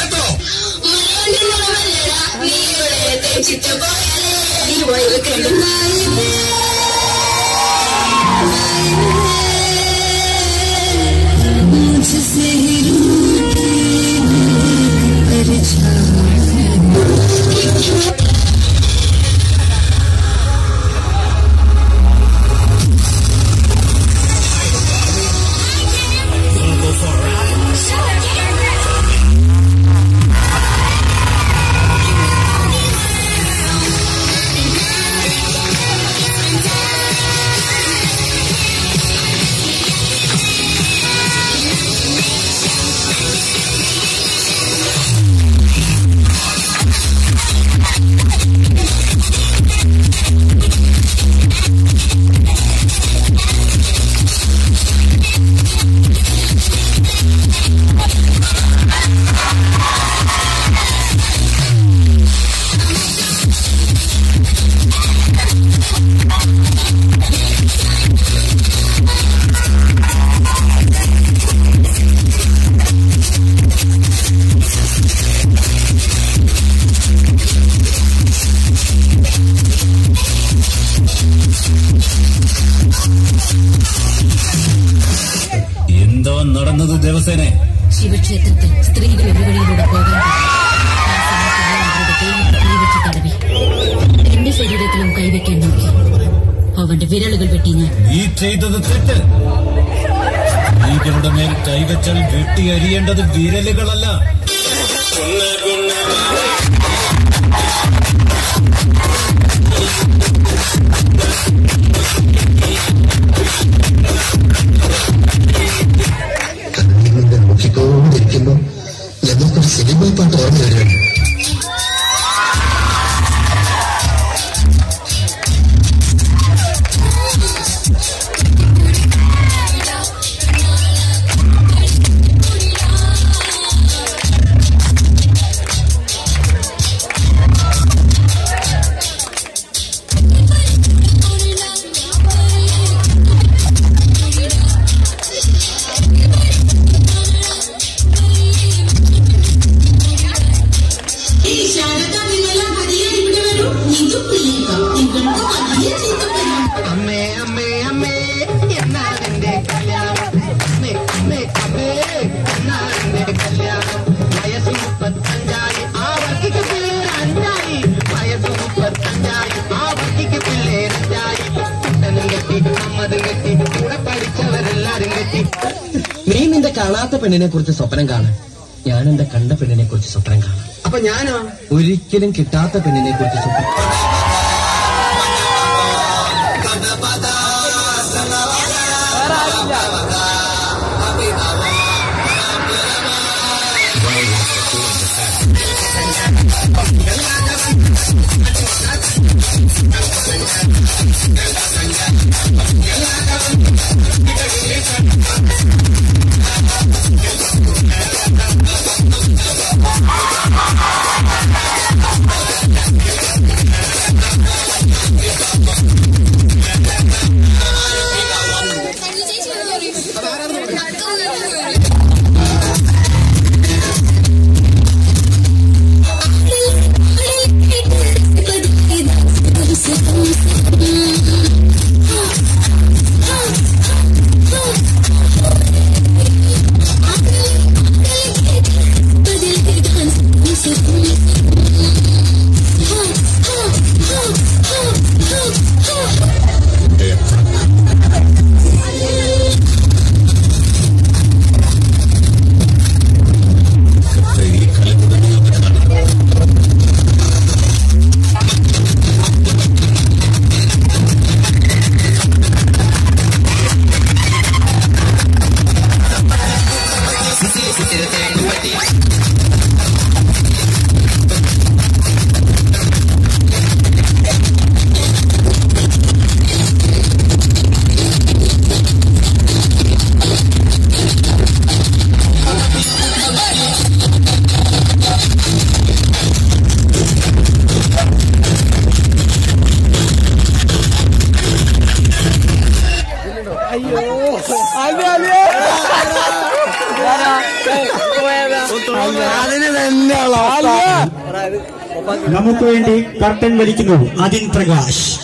കേട്ടോ എന്തോ നടന്നത് ദിവസേനെ ശിവക്ഷേത്രത്തിൽ സ്ത്രീകൾ ഒരു വഴിയിലൂടെ പോകാൻ കൈവച്ച് തടവി എന്റെ ശരീരത്തിലും കൈവയ്ക്കാൻ നോക്കി അവന്റെ വിരലുകൾ വെട്ടി ഞാൻ നീ ചെയ്തത് തെറ്റ് സ്ത്രീകളുടെ മേൽ കൈവച്ചാൽ വെട്ടി അരിയേണ്ടത് വിരലുകളല്ല കണ്ണിങ്ങനെ നോക്കിക്കൊണ്ടിരിക്കുന്നു ഞങ്ങൾക്കൊരു സിനിമ പാട്ട് ഓർമ്മ വരികയാണ് അമ്മേ അമ്മേ അമ്മേ എന്നാണെന്റെ കല്യാണം അമ്മേ അമ്മേ അമ്മേ എന്നാണെന്റെ കല്യാണം വയസ്സ് മുപ്പത്തഞ്ചായി ആ വർക്കിക്ക് പിള്ളേർ അഞ്ചായി വയസ്സ് മുപ്പത്തഞ്ചായി ആ വർക്കിക്ക് പിള്ളേർ അഞ്ചായി കുട്ടനും കെട്ടി അമ്മതും കെട്ടി കൂടെ പഠിച്ചവരെല്ലാരും കെട്ടി നീ നിന്റെ കാണാത്ത പെണ്ണിനെ കുറിച്ച് സ്വപ്നം കാണാൻ ഞാൻ എന്റെ കണ്ട പെണ്ണിനെ കുറിച്ച് സ്വപ്നം കാണാം അപ്പൊ ഞാനോ ഒരിക്കലും കിട്ടാത്ത പെണ്ണിനെ കുറിച്ച് സ്വപ്നം ആ നമുക്ക് വേണ്ടി കർട്ടൻ വലിക്കുന്നു അതിൻ പ്രകാശ്